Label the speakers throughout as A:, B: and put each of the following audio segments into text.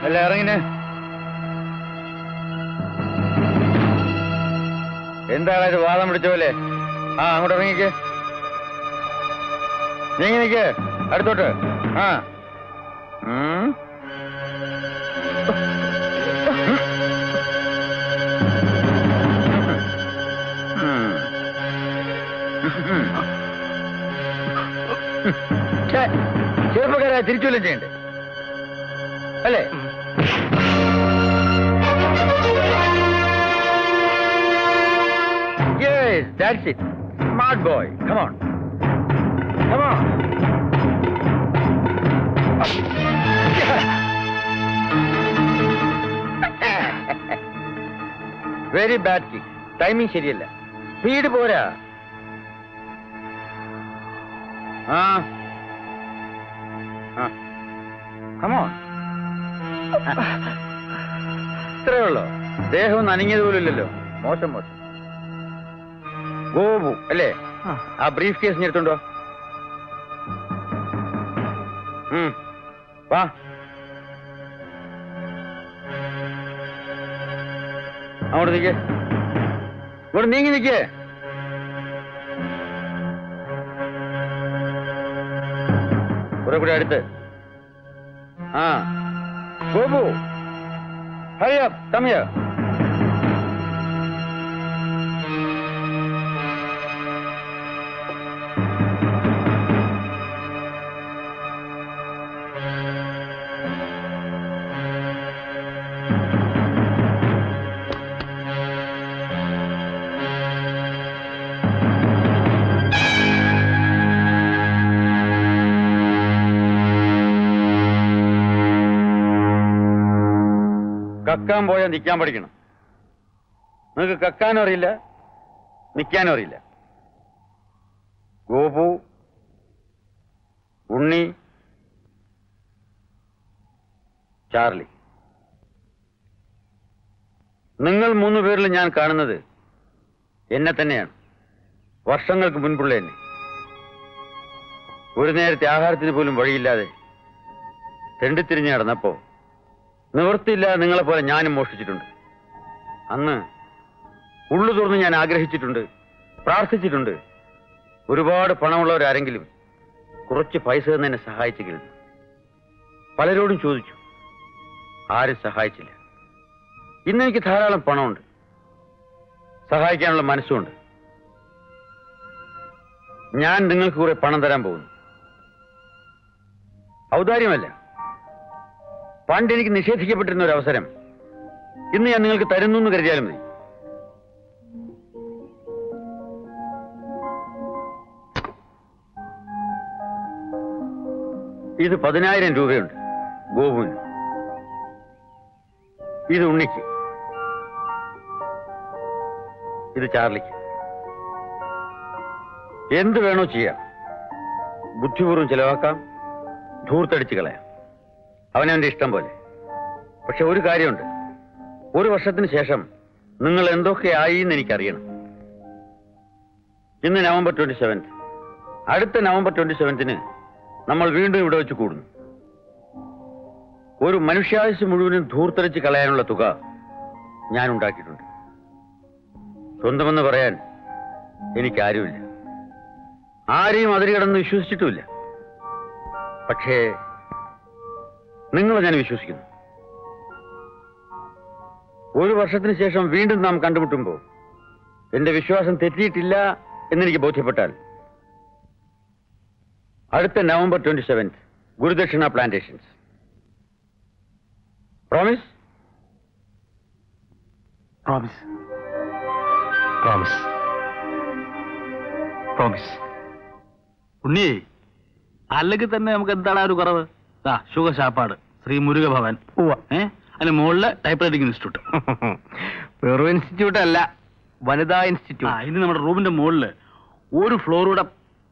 A: അല്ല ഇറങ്ങിനെ എന്താണ് ഇത് വാദം പിടിച്ച പോലെ ആ അങ്ങോട്ട് ഇറങ്ങിക്ക് നീങ്ങി നിക്ക് അടുത്തോട്ട് ആ ഉം. ഉം. ഛേ, ചെറുപ്പക്കാരെ തിരിച്ചു ചെയ്യണ്ടേ അല്ലേ Yes, that's it. Smart boy. Come on. Come on. Very bad kick timing ശരിയല്ല സ്പീഡ് പോരാ ആ ആ കമോൺ ഇത്രേ ഉള്ളോ ദേഹം ഒന്ന് അനങ്ങിയത് പോലും ഇല്ലല്ലോ മോശം മോശം ഗോപു അല്ലേ ആ ബ്രീഫ് കേസ് എടുത്തുണ്ടോ ഉം. വാ അങ്ങോട്ട് നിൽക്കേ ഇവിടെ നീങ്ങി നിൽക്കേ കുറെ കൂടെ അടുത്ത് ആ Gopu hurry up come here കക്കാൻ പോയാൽ നിൽക്കാൻ പഠിക്കണം നിങ്ങൾക്ക് കക്കാനും അറിയില്ല നിൽക്കാനും അറിയില്ല ഗോപു ഉണ്ണി ചാർലി നിങ്ങൾ മൂന്ന് പേരിൽ ഞാൻ കാണുന്നത് എന്നെ തന്നെയാണ് വർഷങ്ങൾക്ക് മുൻപുള്ള എന്നെ ഒരു നേരത്തെ ആഹാരത്തിന് പോലും വഴിയില്ലാതെ തെണ്ടിത്തിരിഞ്ഞ് നടന്നപ്പോ നിവൃത്തിയില്ലാതെ നിങ്ങളെ പോലെ ഞാനും മോഷ്ടിച്ചിട്ടുണ്ട് അന്ന് ഉള്ളു തുറന്ന് ഞാൻ ആഗ്രഹിച്ചിട്ടുണ്ട് പ്രാർത്ഥിച്ചിട്ടുണ്ട് ഒരുപാട് പണമുള്ളവരാരെങ്കിലും കുറച്ച് പൈസ തന്നെ എന്നെ സഹായിച്ചെങ്കിലും പലരോടും ചോദിച്ചു ആരും സഹായിച്ചില്ല ഇന്ന് എനിക്ക് ധാരാളം പണമുണ്ട് സഹായിക്കാനുള്ള മനസ്സുമുണ്ട് ഞാൻ നിങ്ങൾക്ക് കുറെ പണം തരാൻ പോകുന്നു ഔദാര്യമല്ല പണ്ട് എനിക്ക് നിഷേധിക്കപ്പെട്ടിരുന്ന ഒരു അവസരം ഇന്ന് ഞാൻ നിങ്ങൾക്ക് തരുന്നു എന്ന് കരുതിയാലും മതി ഇത് പതിനായിരം രൂപയുണ്ട് ഗോപുവിന് ഇത് ഉണ്ണിക്ക് ഇത് ചാർലിക്ക് എന്ത് വേണോ ചെയ്യാം ബുദ്ധിപൂർവ്വം ചെലവാക്കാം ധൂർത്തടിച്ച് കളയാം അവനവന്റെ ഇഷ്ടം പോലെ പക്ഷെ ഒരു കാര്യമുണ്ട് ഒരു വർഷത്തിന് ശേഷം നിങ്ങൾ എന്തൊക്കെ ആയി എന്ന് എനിക്കറിയണം ഇന്ന് നവംബർ ട്വന്റി സെവൻത്ത് അടുത്ത നവംബർ ട്വന്റി സെവൻത്തിന് നമ്മൾ വീണ്ടും ഇവിടെ വെച്ച് കൂടുന്നു ഒരു മനുഷ്യായുസ് മുഴുവനും ധൂർത്തടിച്ച് കളയാനുള്ള തുക ഞാൻ ഉണ്ടാക്കിയിട്ടുണ്ട് സ്വന്തമെന്ന് പറയാൻ എനിക്കാരുമില്ല ആരെയും അതിരുകടന്ന് വിശ്വസിച്ചിട്ടുമില്ല പക്ഷേ നിങ്ങളെ ഞാൻ വിശ്വസിക്കുന്നു ഒരു വർഷത്തിന് ശേഷം വീണ്ടും നാം കണ്ടുമുട്ടുമ്പോൾ എന്റെ വിശ്വാസം തെറ്റിയിട്ടില്ല എന്നെനിക്ക് ബോധ്യപ്പെട്ടാൽ അടുത്ത November twenty seventh Gurudakshina plantations promise
B: promise promise promise
C: Unni അല്ലെങ്കിൽ തന്നെ നമുക്ക് എന്താണ് ആ ഒരു കുറവ് ആ ശുഖ ശാപ്പാട് ശ്രീ മുരുക ഭവൻ ഏ അതിന് മുകളില് ടൈപ്പ് റൈറ്റിംഗ് ഇൻസ്റ്റിറ്റ്യൂട്ട്
B: വെറും ഇൻസ്റ്റിറ്റ്യൂട്ട് അല്ല വനിതാ
C: ആ
B: ഇൻസ്റ്റിറ്റ്യൂട്ട്
C: ഇനി നമ്മുടെ റൂമിന്റെ മുകളില് ഒരു ഫ്ലോറൂടെ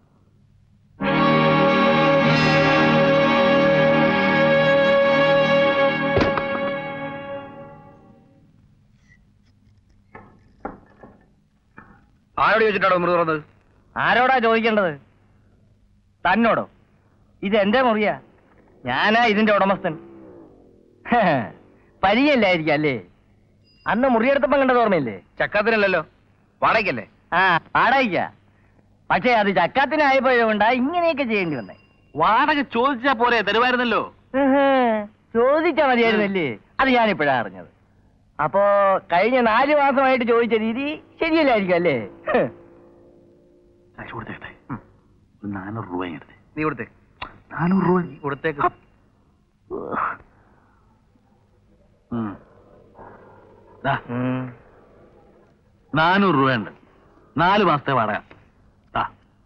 B: ആരോട് ചോദിച്ചിട്ടാണോ മുറി തുറന്നത്
D: ആരോടാ ചോദിക്കേണ്ടത് തന്നോടോ ഇത് എന്റെ മുറിയാ ഞാനാ ഇതിന്റെ ഉടമസ്ഥൻ പരിചയമില്ലായിരിക്കും അല്ലേ അന്ന് മുറിയെടുത്തപ്പം കണ്ടത് ഓർമ്മയില്ലേ
B: ചക്കാത്തിനല്ലല്ലോ വാടകയ്ക്കല്ലേ
D: ആ വാടകയ്ക്ക പക്ഷേ അത് ചക്കാത്തിനായപ്പോഴുകൊണ്ടാ ഇങ്ങനെയൊക്കെ ചെയ്യേണ്ടി വന്നേ
C: വാടക ചോദിച്ചാ പോരെ തരുമായിരുന്നല്ലോ
D: ചോദിച്ചാ മതിയായിരുന്നല്ലേ അത് ഞാനിപ്പോഴാ അറിഞ്ഞത് അപ്പോ കഴിഞ്ഞ നാല് മാസമായിട്ട് ചോദിച്ച രീതി ശരിയല്ലായിരിക്കും അല്ലേ
C: കാശ് കൊടുത്തേട്ടെ ഒരു നാനൂറ് രൂപ എടുത്തേ
B: നീ കൊടുത്തേ
C: നാനൂറ് രൂപ
B: കൊടുത്തേക്ക്
C: ഉം. ദാ, നാനൂറ് രൂപയുണ്ട് നാല് മാസത്തെ വാടക ദാ.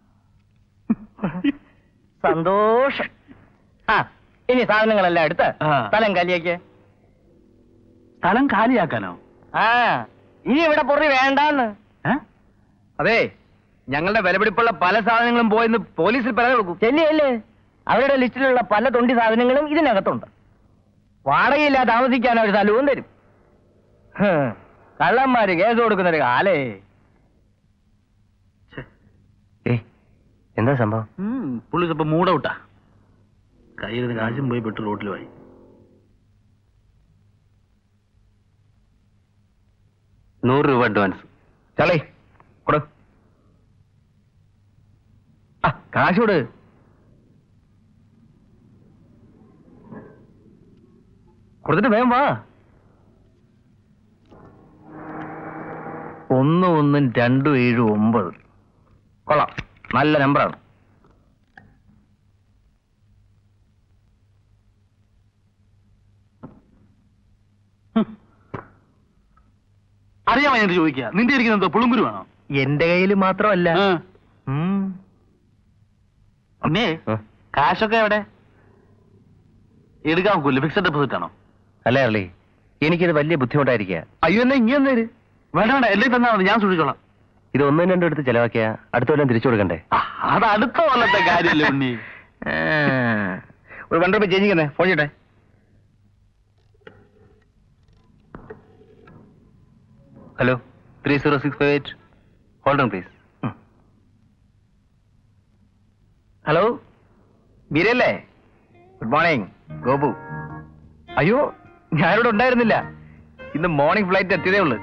D: സന്തോഷം ആ ഇനി സാധനങ്ങളെല്ലാം എടുത്ത്
C: ആ.
D: സ്ഥലം കലിയേക്ക്
C: സ്ഥലം കാലിയാക്കാനോ
D: ആ ഇനി ഇവിടെ പൊറി വേണ്ടാന്ന്
C: ഏ
B: അതെ ഞങ്ങളുടെ വിലപിടിപ്പുള്ള പല സാധനങ്ങളും പോയെന്ന് പോലീസിൽ പരാതി കൊടുക്കും
D: ചെല്ലിയല്ലേ അവരുടെ ലിസ്റ്റിലുള്ള പല തൊണ്ടി സാധനങ്ങളും ഇതിനകത്തുണ്ട് വാടകയില്ലാതെ താമസിക്കാൻ ഒരു സ്ഥലവും തരും ഹ്, കള്ളന്മാര് കേസ് കൊടുക്കുന്ന ഒരു കാലേ
B: എന്താ സംഭവം
C: ഉം, പുള്ളി ഇപ്പൊ മൂടൗട്ടാ കയ്യിൽ കാശും പോയി പെട്ട് റോട്ടിൽ പോയി
B: നൂറ് രൂപ അഡ്വാൻസ് ചളേ കൊടു ആ കാശ് കൊടു കൊടുത്തിട്ട് വേഗം വാ ഒന്ന് ഒന്നും രണ്ടും ഏഴും ഒമ്പത് കൊള്ളാം നല്ല നമ്പറാണ്
C: അറിയാമോ ഞാൻ ചോദിക്കുക നിന്റെ ഇരിക്കുന്ന എന്തോ പുളുങ്കുരുവാണോ
B: എന്റെ കയ്യിൽ മാത്രമല്ല
C: ആ.
B: ഉം.
C: ഉണ്ണേ
B: ആ.
C: കാശൊക്കെ എവിടെ എടുക്കാൻ ഒക്കില്ല ഫിക്സഡ് ഡെപ്പോസിറ്റ് ആണോ
B: അല്ലേ അർലി എനിക്കിത് വലിയ ബുദ്ധിമുട്ടായിരിക്കുക അയ്യോ എന്നാ ഇങ്ങനെ തരും
C: വേണ്ട വേണ്ട എല്ലാം തന്നാ മതി ഞാൻ സൂക്ഷിച്ചോളാം
B: ഇത് ഒന്നും രണ്ടും എടുത്ത് ചെലവാക്കിയ അടുത്ത കൊല്ലം തിരിച്ചു കൊടുക്കണ്ടേ
C: ആ, അത് അടുത്ത കൊല്ലത്തെ കാര്യമല്ലേ ഉണ്ണി
B: ഒരു വൺ റുപ്പി ചേഞ്ച് ചെയ്യുന്നേ ഫോൺ ചെയ്യട്ടെ hello three zero six five eight hold on please hello ബീരല്ലേ ഗുഡ് മോർണിംഗ് ഗോപു അയ്യോ ഞാനിവിടെ ഉണ്ടായിരുന്നില്ല ഇന്ന് മോർണിംഗ് ഫ്ലൈറ്റ് എത്തിയതേ ഉള്ളു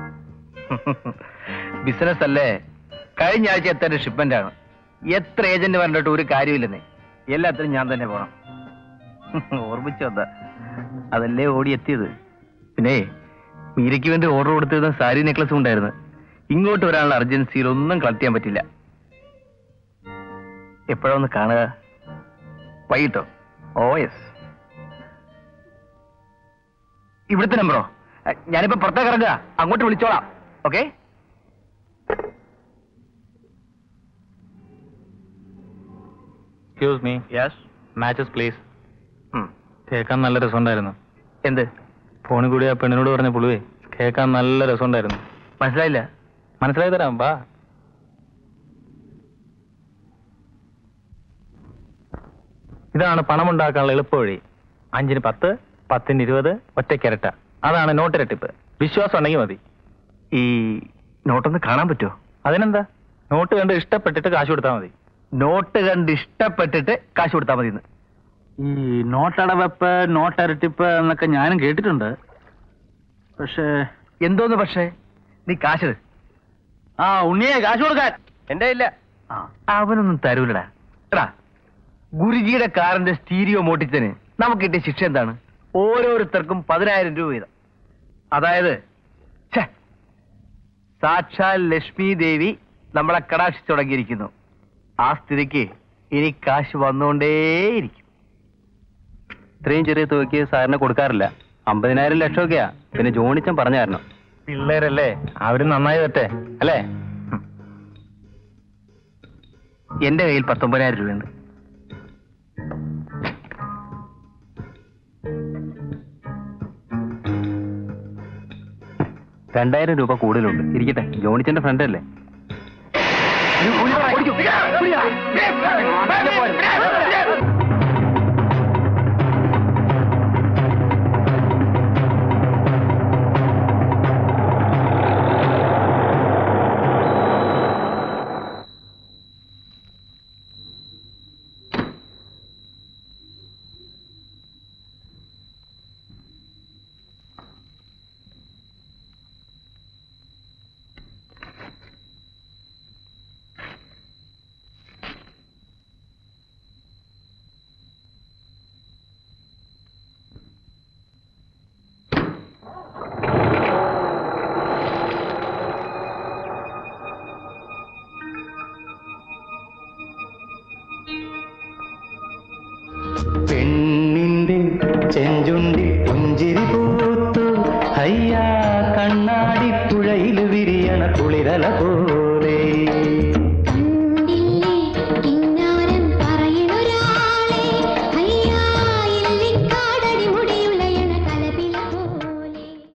B: ബിസിനസ് അല്ലേ കഴിഞ്ഞ ആഴ്ച എത്തേണ്ട ഷിപ്മെന്റ് ആണ് എത്ര ഏജന്റ് പറഞ്ഞിട്ട് ഒരു കാര്യമില്ലെന്നേ എല്ലാത്തിനും ഞാൻ തന്നെ പോണം ഓർമ്മിച്ചു വന്ന അതല്ലേ ഓടി എത്തിയത് പിന്നെ മീരയ്ക്ക് വേണ്ടി ഓർഡർ കൊടുത്തിരുന്ന സാരി നെക്ലസും ഉണ്ടായിരുന്നു ഇങ്ങോട്ട് വരാനുള്ള അർജൻസിയിൽ ഒന്നും കളക്ട് ചെയ്യാൻ പറ്റില്ല എപ്പോഴാ ഒന്ന് കാണുക വൈകിട്ടോ ഓ യെസ് ഇവിടുത്തെ നമ്പറോ അഹ് ഞാനിപ്പോ പുറത്തേക്ക് ഇറങ്ങുക അങ്ങോട്ട് വിളിച്ചോളാം okay
E: excuse me
B: yes
E: matches please കേൾക്കാൻ നല്ല രസമുണ്ടായിരുന്നു
B: എന്ത്
E: ഫോണിൽ കൂടി ആ പെണ്ണിനോട് പറഞ്ഞ പുളുവേ കേൾക്കാൻ നല്ല രസമുണ്ടായിരുന്നു
B: മനസ്സിലായില്ല
E: മനസ്സിലായി തരാം വാ ഇതാണ് പണമുണ്ടാക്കാനുള്ള എളുപ്പവഴി അഞ്ചിന് പത്ത് പത്തിന് ഇരുപത് ഒറ്റയ്ക്കിരട്ട അതാണ് നോട്ടിരട്ടിപ്പ് വിശ്വാസം ഉണ്ടെങ്കിൽ മതി
B: ഈ നോട്ടൊന്ന് കാണാൻ പറ്റുമോ
E: അതിനെന്താ നോട്ട് കണ്ട് ഇഷ്ടപ്പെട്ടിട്ട് കാശ് കൊടുത്താൽ മതി
B: നോട്ട് കണ്ട് ഇഷ്ടപ്പെട്ടിട്ട് കാശ് കൊടുത്താൽ മതി
C: ഈ നോട്ടടവെപ്പ് നോട്ടരട്ടിപ്പ് എന്നൊക്കെ ഞാനും കേട്ടിട്ടുണ്ട് പക്ഷേ
B: എന്തോന്ന് പക്ഷേ നീ കാശ് ഇട്.
C: ആ ഉണ്ണിയെ കാശ് കൊടുക്കാൻ
B: എന്റെ ഇല്ല
C: ആ
B: അവനൊന്നും തരൂലടാ എടാ ഗുരുജിയുടെ കാറിന്റെ സ്റ്റീരിയോ മോട്ടിച്ചതിന് നമുക്ക് കിട്ടിയ ശിക്ഷ എന്താണ് ഓരോരുത്തർക്കും പതിനായിരം രൂപ വീതം അതായത് ഛെ, സാക്ഷാൽ ലക്ഷ്മി ദേവി നമ്മളെ കടാക്ഷിച്ചു തുടങ്ങിയിരിക്കുന്നു ആ സ്ഥിതിക്ക് ഇനി കാശ് വന്നുകൊണ്ടേയിരിക്കും
E: ഇത്രയും ചെറിയ തുകയ്ക്ക് സാറിന് കൊടുക്കാറില്ല അമ്പതിനായിരം ലക്ഷമൊക്കെയാ പിന്നെ ജോണിച്ചൻ പറഞ്ഞു തരണം പിള്ളേരല്ലേ അവര് നന്നായി വരട്ടെ അല്ലേ
B: എന്റെ കയ്യിൽ പത്തൊമ്പതിനായിരം രൂപയുണ്ട്
E: രണ്ടായിരം രൂപ കൂടുതലുണ്ട് ഇരിക്കട്ടെ ജോണിച്ചന്റെ ഫ്രണ്ട് അല്ലേ പെണ്ണിന്റെ ചെഞ്ചുണ്ടിൽ പുഞ്ചിരി പൂത്തു ഹയ്യാ കണ്ണാടി പുഴയിൽ വിരിയണ കുളിരല പോ